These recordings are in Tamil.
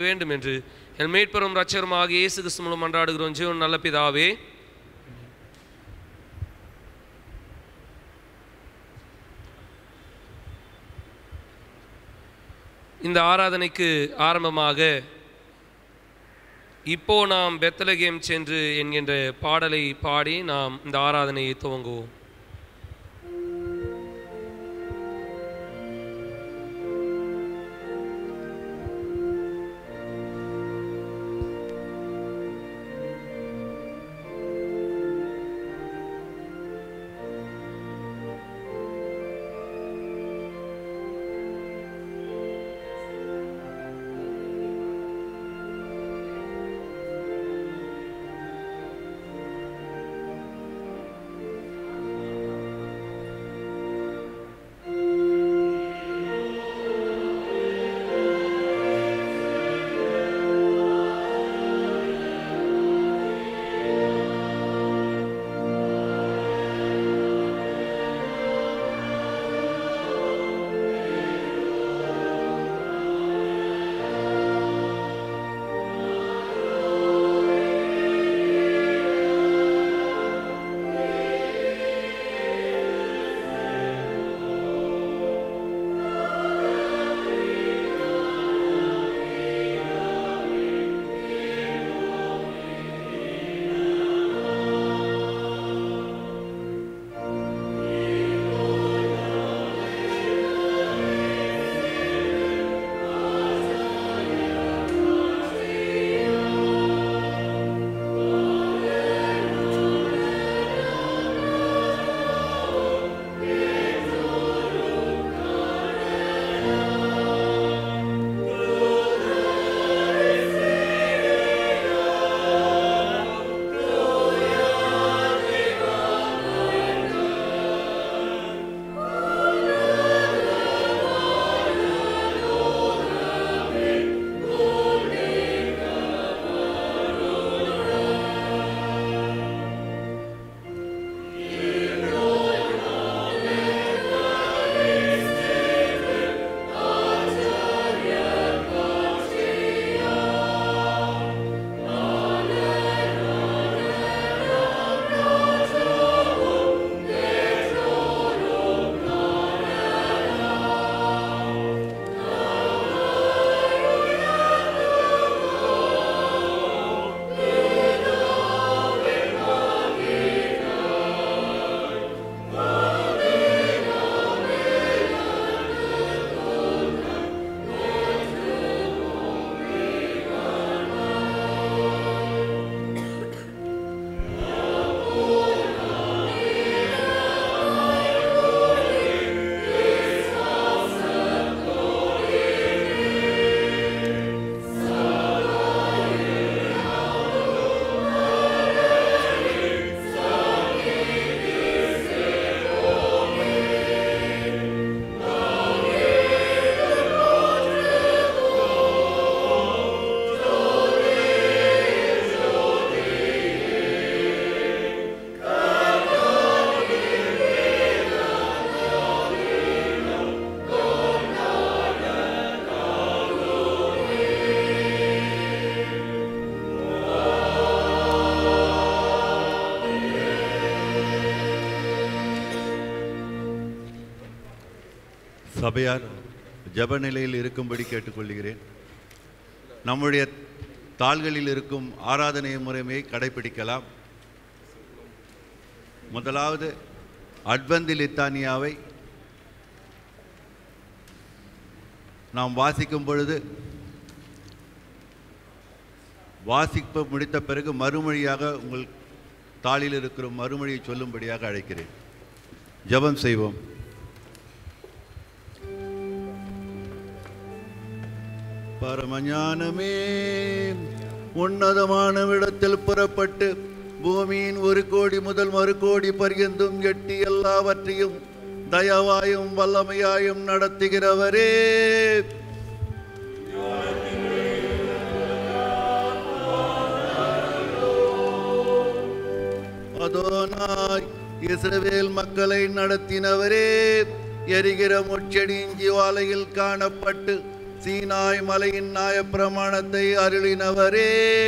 வேண்டும் என்று என் மீட்பெரும் ரட்சகருமாக இயேசு கிறிஸ்து மூலம் மன்றாடுகிறோம் ஜீவன் நல்ல பிதாவே இந்த ஆராதனைக்கு ஆரம்பமாக இப்போ நாம் பெத்தலகேம் சென்று என்கின்ற பாடலை பாடி நாம் இந்த ஆராதனையை துவங்குவோம் சபையார் ஜெப நிலையில் இருக்கும்படி கேட்டுக்கொள்கிறேன் நம்முடைய தாள்களில் இருக்கும் ஆராதனை முறைமையை கடைபிடிக்கலாம் முதலாவது அட்வந்தி லித்தானியாவை நாம் வாசிக்கும் பொழுது வாசிப்பு முடித்த பிறகு மறுமொழியாக உங்கள் தாளில் இருக்கிற மறுமொழியை சொல்லும்படியாக அழைக்கிறேன் ஜெபம் செய்வோம் பரமஞானமே உன்னதமான இடத்தில் புறப்பட்டு பூமியின் ஒரு கோடி முதல் மறு கோடி பரியந்தும் எட்டி எல்லாவற்றையும் தயவாயும் வல்லமையாயும் நடத்துகிறவரே அதோனாய் இஸ்ரவேல் மக்களை நடத்தினவரே எரிகிற முச்செடியின் ஜீவாலையில் காணப்பட்டு சீனாய் மலையின் நியாயப்பிரமாணத்தை அருளினவரே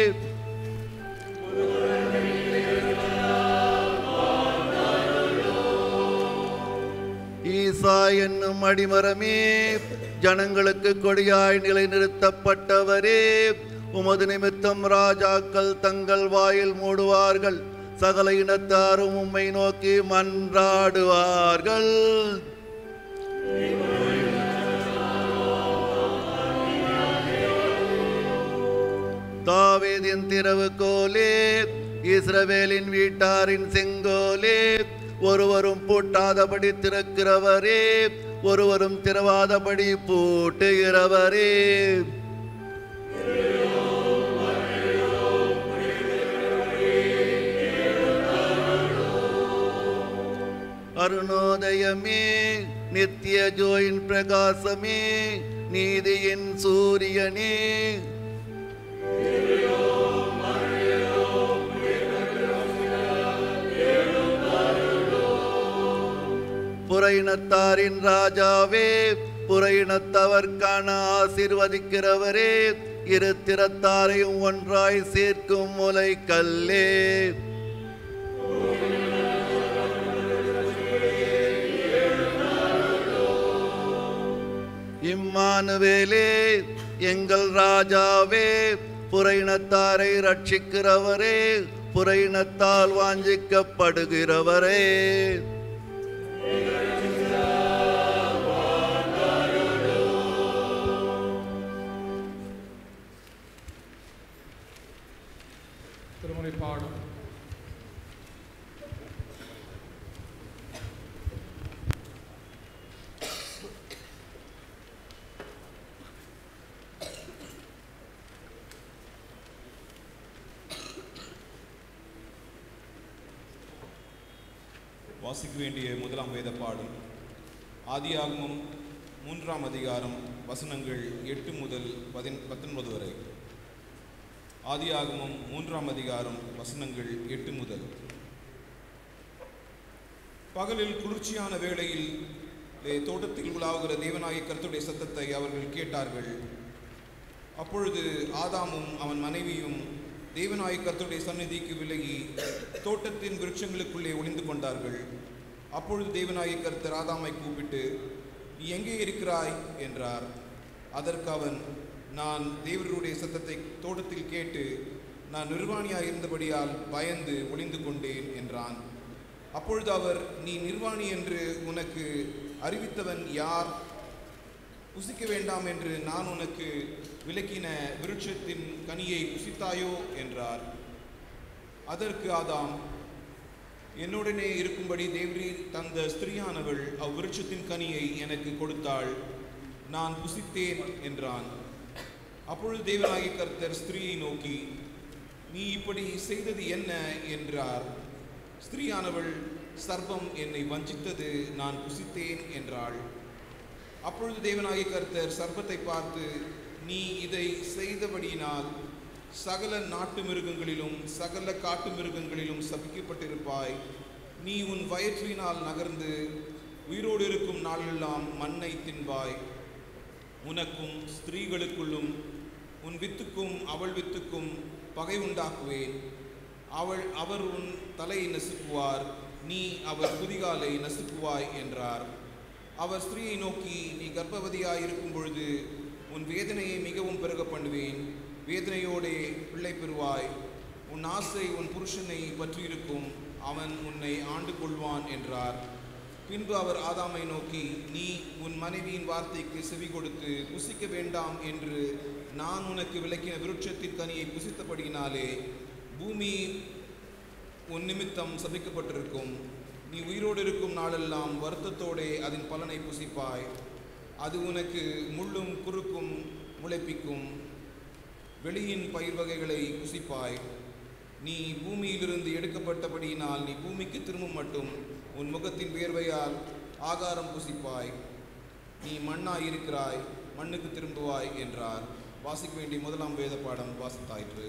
ஈசா என்னும் அடிமரமே ஜனங்களுக்கு கொடியாய் நிலைநிறுத்தப்பட்டவரே உமது நிமித்தம் ராஜாக்கள் தங்கள் வாயில் மூடுவார்கள் சகல இனத்தாரும் உம்மை நோக்கி மன்றாடுவார்கள் தாவீதின் திறவுகோலே இஸ்ரவேலின் வீட்டாரின் செங்கோலே ஒருவரும் பூட்டாதபடி திறக்கிறவரே ஒருவரும் திறவாதபடி பூட்டுகிறவரே அருணோதயமே நித்திய ஜோயின் பிரகாசமே நீதியின் சூரியனே புறையினத்தாரின் ராஜாவே புறையினத்தவர்க்கான ஆசீர்வதிக்கிறவரே இரு திறத்தாரையும் ஒன்றாய் சேர்க்கும் முலை கல்லே இம்மானுவேலே எங்கள் ராஜாவே புறையினத்தாரை ரட்சிக்கிறவரே புறையினத்தால் வாஞ்சிக்கப்படுகிறவரே திருமுறை பாடும் வாசிக்க வேண்டிய முதலாம் வேத பாடம் ஆதியாகமம் மூன்றாம் அதிகாரம் வசனங்கள் எட்டு முதல் பதின் பத்தொன்பது வரை ஆதியாகமம் மூன்றாம் அதிகாரம் வசனங்கள் எட்டு முதல் பகலில் குளிர்ச்சியான வேளையில் தே- தோட்டத்தில் உலாவுகிற தேவனாகிய கர்த்தருடைய சத்தத்தை அவர்கள் கேட்டார்கள் அப்பொழுது ஆதாமும் அவன் மனைவியும் தேவனாய் கர்த்தருடைய சந்நிதிக்கு விலகி தோட்டத்தின் விருட்சங்களுக்குள்ளே ஒளிந்து கொண்டார்கள் அப்பொழுது தேவனாய் கர்த்தர் ஆதாமை கூப்பிட்டு நீ எங்கே இருக்கிறாய் என்றார் அதற்கு அவன் நான் தேவருடைய சத்தத்தை தோட்டத்தில் கேட்டு நான் நிர்வாணியாய் இருந்தபடியால் பயந்து ஒளிந்து கொண்டேன் என்றான் அப்பொழுது அவர் நீ நிர்வாணி என்று உனக்கு அறிவித்தவன் யார் புசிக்க வேண்டாம் என்று நான் உனக்கு விலக்கின விருட்சத்தின் கனியை புசித்தாயோ என்றார் அதற்கு ஆதாம் என்னுடனே இருக்கும்படி தேவரீர் தந்த ஸ்திரியானவள் அவ்விருட்சத்தின் கனியை எனக்கு கொடுத்தாள் நான் புசித்தேன் என்றான் அப்பொழுது தேவனாகிய கர்த்தர் ஸ்திரீயை நோக்கி நீ இப்படி செய்தது என்ன என்றார் ஸ்திரீயானவள் சர்ப்பம் என்னை வஞ்சித்தது நான் புசித்தேன் என்றாள் அப்பொழுது தேவனாகிய கர்த்தர் சர்ப்பத்தை பார்த்து நீ இதை செய்தபடியினால் சகல நாட்டு மிருகங்களிலும் சகல காட்டு மிருகங்களிலும் சபிக்கப்பட்டிருப்பாய் நீ உன் வயிற்றினால் நகர்ந்து உயிரோடு இருக்கும் நாளெல்லாம் மண்ணை தின்பாய் உனக்கும் ஸ்திரீகளுக்குள்ளும் உன் வித்துக்கும் அவள் வித்துக்கும் பகை உண்டாக்குவேன் அவள் அவர் உன் தலையை நசுக்குவார் நீ அவர் குதிகாலை நசுக்குவாய் என்றார் அவர் ஸ்திரீயை நோக்கி நீ கர்ப்பவதியாய் இருக்கும் பொழுது உன் வேதனையை மிகவும் பெருக பண்ணுவேன் வேதனையோடே பிள்ளை பெறுவாய் உன் ஆசை உன் புருஷனை பற்றியிருக்கும் அவன் உன்னை ஆண்டு கொள்வான் என்றார் பின்பு அவர் ஆதாமை நோக்கி நீ உன் மனைவியின் வார்த்தைக்கு செவி கொடுத்து புசிக்க வேண்டாம் என்று நான் உனக்கு விளக்கின விருட்சத்தின் கனியை புசித்தபடியினாலே பூமி உன் நிமித்தம் சபிக்கப்பட்டிருக்கும் நீ உயிரோடு இருக்கும் நாளெல்லாம் வருத்தத்தோடே அதன் பலனை புசிப்பாய் அது உனக்கு முள்ளும் குறுக்கும் முளைப்பிக்கும் வெளியின் பயிர் வகைகளை புசிப்பாய் நீ பூமியிலிருந்து எடுக்கப்பட்டபடியினால் நீ பூமிக்கு திரும்பும் மட்டும் உன் முகத்தின் வியர்வையால் ஆகாரம் புசிப்பாய் நீ மண்ணாய் இருக்கிறாய் மண்ணுக்கு திரும்புவாய் என்றார் வாசிக்க வேண்டிய முதலாம் வேத பாடம் வாசித்தாயிற்று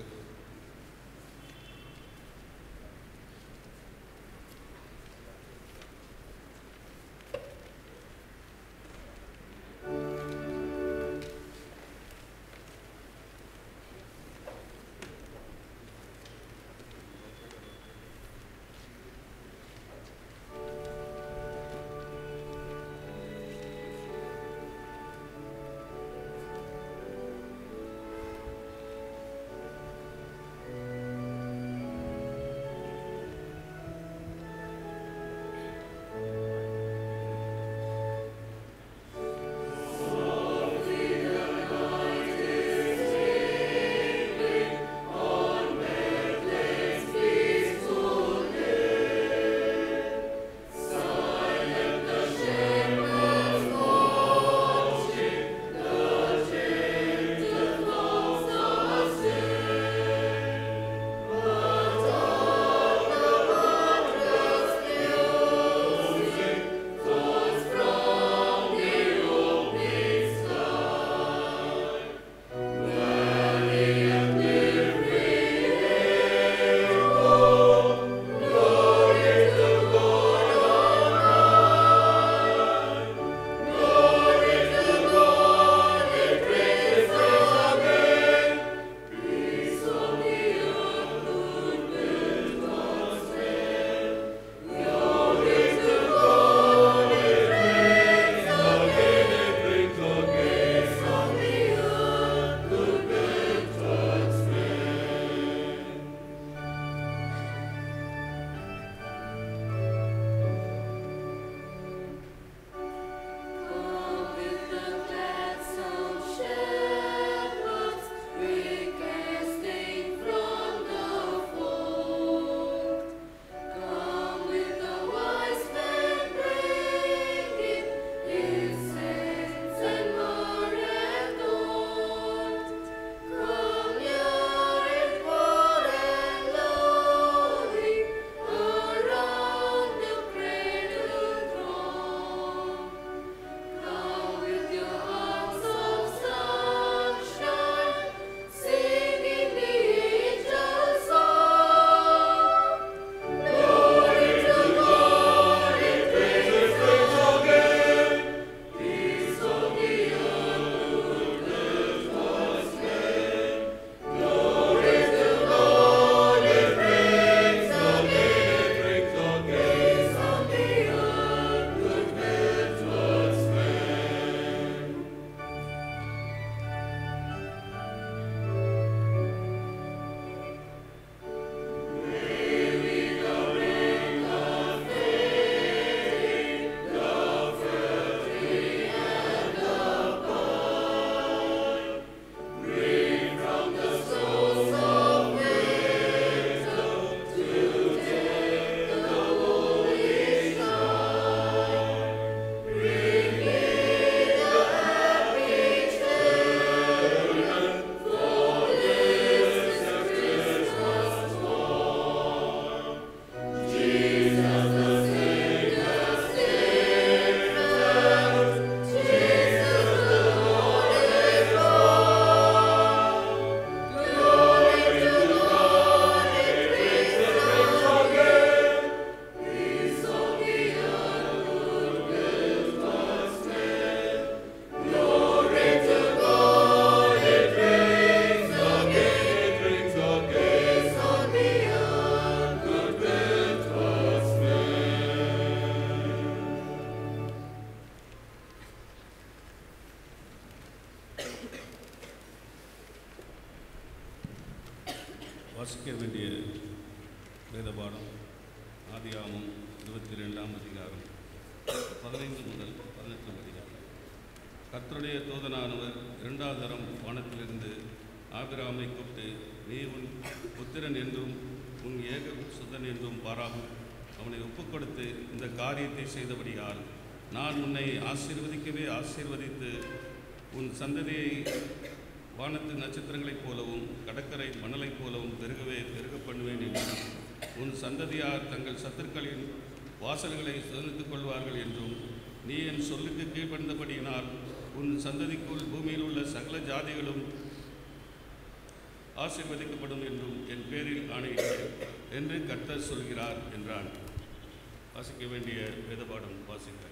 வாசிக்க வேண்டிய வேதபாடம் ஆதியாமம் இருபத்தி ரெண்டாம் அதிகாரம் பதினைந்து முதல் பதினெட்டாம் அதிகாரம் கர்த்தருடைய தூதனானவர் இரண்டாவது தரம் வானத்திலிருந்து ஆபிராமை கூப்பிட்டு நீ உன் புத்திரன் என்றும் உன் ஏக சுதன் என்றும் பாராமல் அவனை ஒப்புக்கொடுத்து இந்த காரியத்தை செய்தபடியால் நான் உன்னை ஆசீர்வதிக்கவே ஆசீர்வதித்து உன் சந்ததியை வானத்து நட்சத்திரங்களைப் போலவும் கடற்கரை மணலைப் போலவும் பெருகவே பெருக பண்ணுவேன் என்றும் உன் சந்ததியார் தங்கள் சத்துருக்களின் வாசல்களை சுதந்தித்துக் கொள்வார்கள் என்றும் நீ என் சொல்லுக்கு கீழ்ப்படிந்தபடியினால் உன் சந்ததிக்குள் பூமியில் உள்ள சகல ஜாதிகளும் ஆசீர்வதிக்கப்படும் என்றும் என் பேரில் ஆணையிட்டேன் என்று கர்த்தர் சொல்கிறார் என்றான் வாசிக்க வேண்டிய வேதபாடம் வாசிக்கிறேன்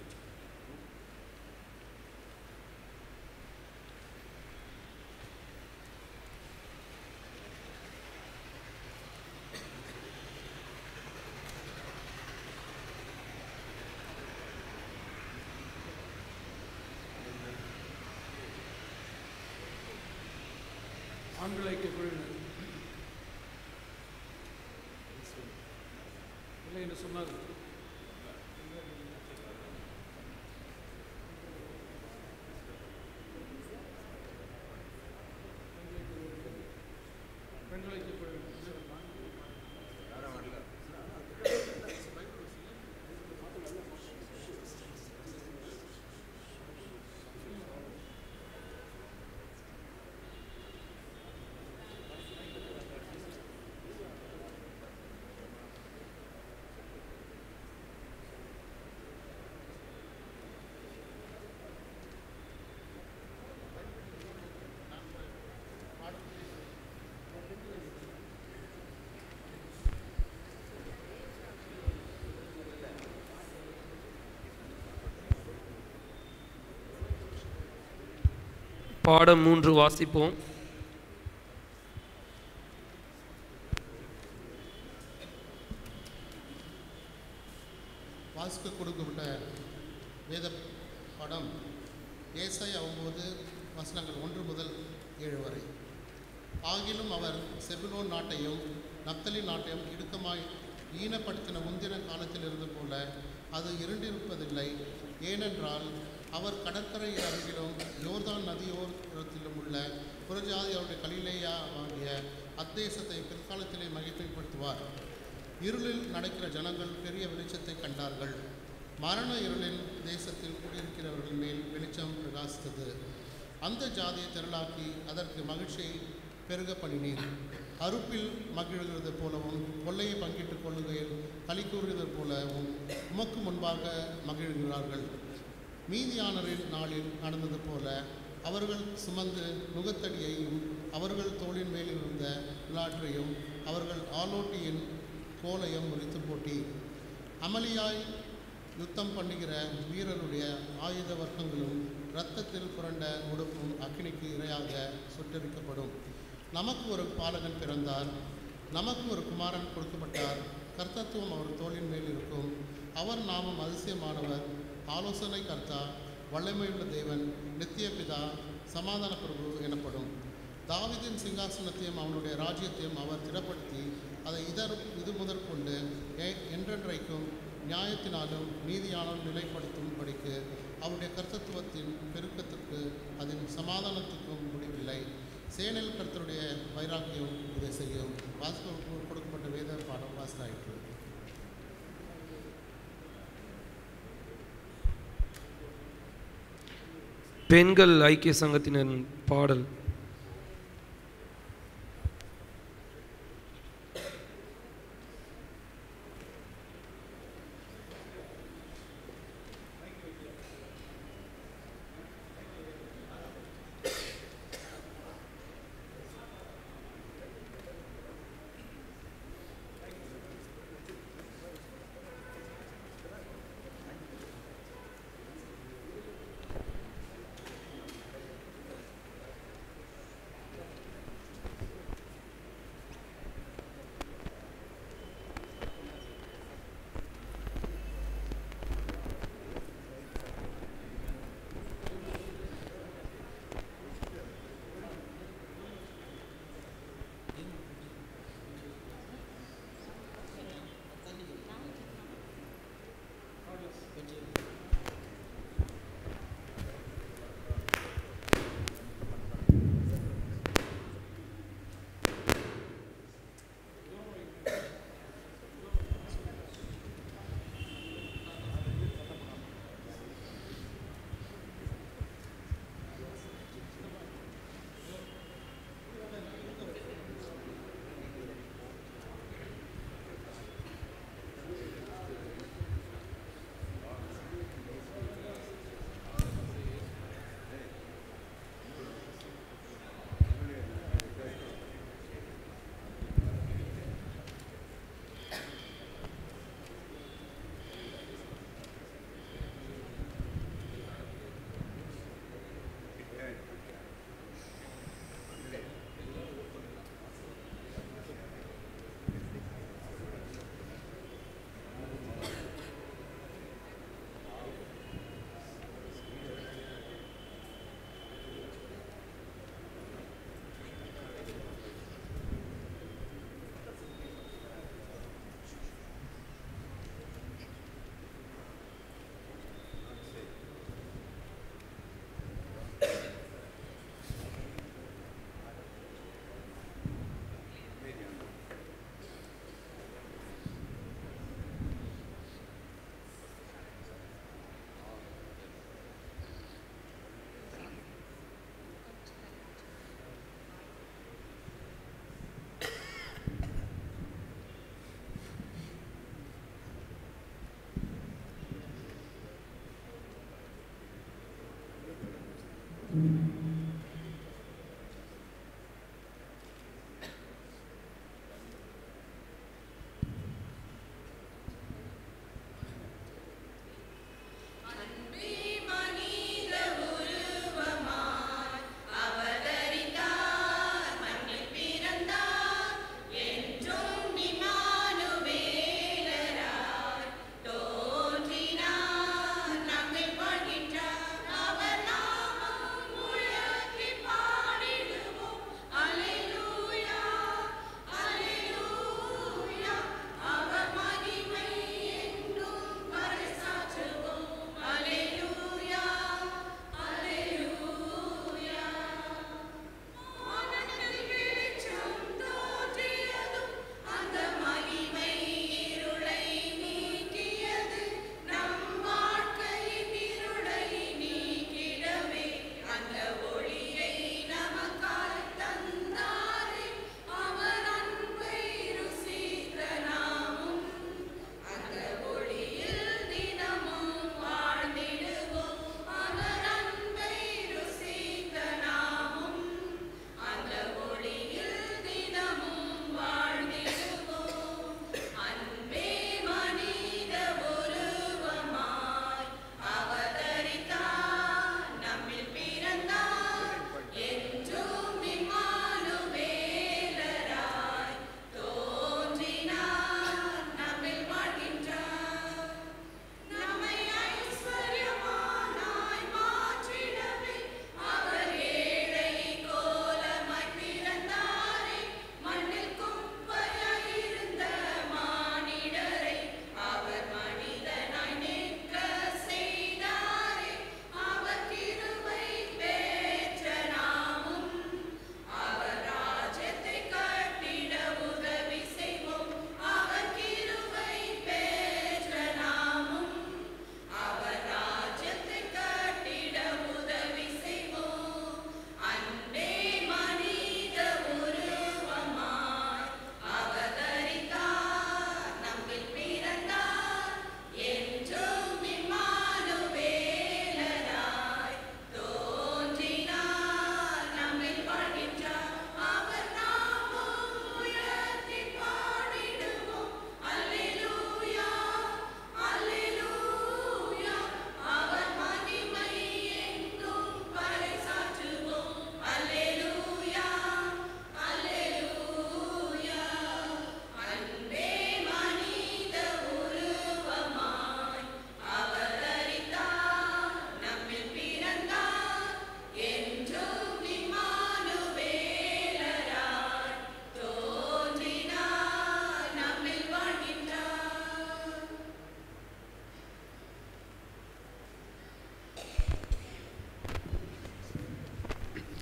ஆண்கள் ஐக்கிய குழுவினர் இல்லை என்று சொன்னார் பெண்கள் ஐக்கிய குழுவினர் பாடம் மூன்று வாசிப்போம் வாசிக்க கொடுக்கப்பட்ட வேத படம் ஏசாய் ஒன்பது வசனங்கள் ஒன்று முதல் ஏழு வரை ஆகிலும் அவர் செபுலோன் நாட்டையும் நப்தலி நாட்டையும் இடுக்கமாய் ஈனப்படுத்தின முந்தின காலத்தில் இருந்தது போல அது இருண்டிருப்பதில்லை ஏனென்றால் அவர் கடற்கரை அருகிலும் யோர்தான் நதியோரத்திலும் உள்ள புறஜாதியருடைய கலிலேயா ஆகிய அத்தேசத்தை பிற்காலத்திலே மகிமைப்படுத்துவார் இருளில் நடக்கிற ஜனங்கள் பெரிய வெளிச்சத்தை கண்டார்கள் மரண இருளின் தேசத்தில் குடியிருக்கிறவர்கள் மேல் வெளிச்சம் பிரகாசித்தது அந்த ஜாதியை திரளாக்கி அதற்கு மகிழ்ச்சியை பெருக பண்ணினீர் அறுப்பில் மகிழ்கிறது போலவும் கொள்ளையை பங்கிட்டுக் கொள்ளுகையில் களி கூறுகிறது போலவும் உமக்கு முன்பாக மகிழ்கிறார்கள் மீதியானரின் நாளில் நடந்தது போல அவர்கள் சுமந்து நுகத்தடியையும் அவர்கள் தோளின் மேல் இருந்த விளாற்றையும் அவர்கள் ஆலோட்டியின் கோலையும் முறித்து போட்டி அமளியாய் யுத்தம் பண்ணுகிற வீரருடைய ஆயுத வர்க்கங்களும் இரத்தத்தில் புரண்ட உடுப்பும் அக்கினிக்கு இரையாக சுட்டரிக்கப்படும் நமக்கு ஒரு பாலகன் பிறந்தார் நமக்கு ஒரு குமாரன் கொடுக்கப்பட்டார் கர்த்தத்துவம் அவர் தோளின் மேல் இருக்கும் அவர் நாமம் அதிசயமானவர் ஆலோசனை கர்த்தா வல்லமையுள்ள தேவன் நித்திய பிதா சமாதான பிரபு எனப்படும் தாவீதின் சிங்காசனத்தையும் அவனுடைய ராஜ்யத்தையும் அவர் திடப்படுத்தி அதை இதர் இது முதற்கொண்டு எ- என்றென்றைக்கும் நியாயத்தினாலும் நீதியாலும் நிலைப்படுத்தும்படிக்கு அவருடைய கர்த்தத்துவத்தின் பெருக்கத்துக்கு அதன் சமாதானத்துக்கும் முடிவில்லை சேனையில் கர்த்தருடைய வைராக்கியம் இதை செய்யும் வாசிக்க கொடுக்கப்பட்ட வேத பாடம் வாசிலாயிற்று பெண்கள் ஐக்கிய சங்கத்தினரின் பாடல்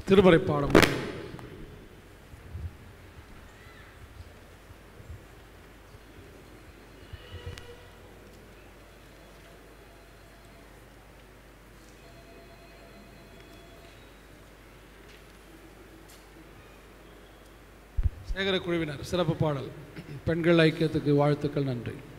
திருமறை பாடம் சேகர குழுவினர் சிறப்பு பாடல் பெண்கள் ஐக்கியத்துக்கு வாழ்த்துக்கள் நன்றி